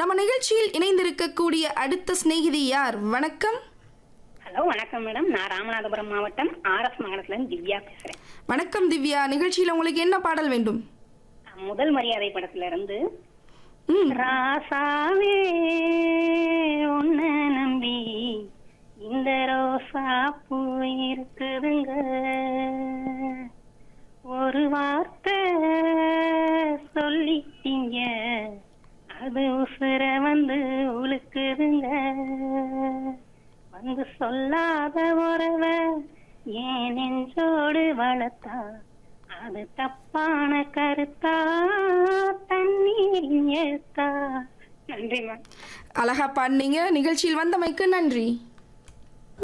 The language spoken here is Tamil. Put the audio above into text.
நம்ம நிகழ்ச்சியில் இணைந்திருக்கக்கூடிய அடுத்த சிநேகிதி யார் வணக்கம் ஹலோ வணக்கம் மேடம் நான் ராமநாதபுரம் மாவட்டம் ஆர்எஸ் மங்கலத்துலேருந்து திவ்யா பேசுகிறேன் வணக்கம் திவ்யா நிகழ்ச்சியில் உங்களுக்கு என்ன பாடல் வேண்டும் முதல் மரியாதை படத்துல இருந்து ம் ராசாவே உன்ன நம்பி இந்த ரோசா பூ இருக்குதுங்க ஒரு வார்த்தை சொல்லிட்டீங்க அது உசுர வந்து உழுக்குதுங்க வந்து சொல்லாத உறவ ஏன் நெஞ்சோடு வளர்த்தா அது தப்பான கருத்தா தண்ணீர் ஏத்தா நன்றி மேம் அழகா பாடினீங்க நிகழ்ச்சியில் வந்தமைக்கு நன்றி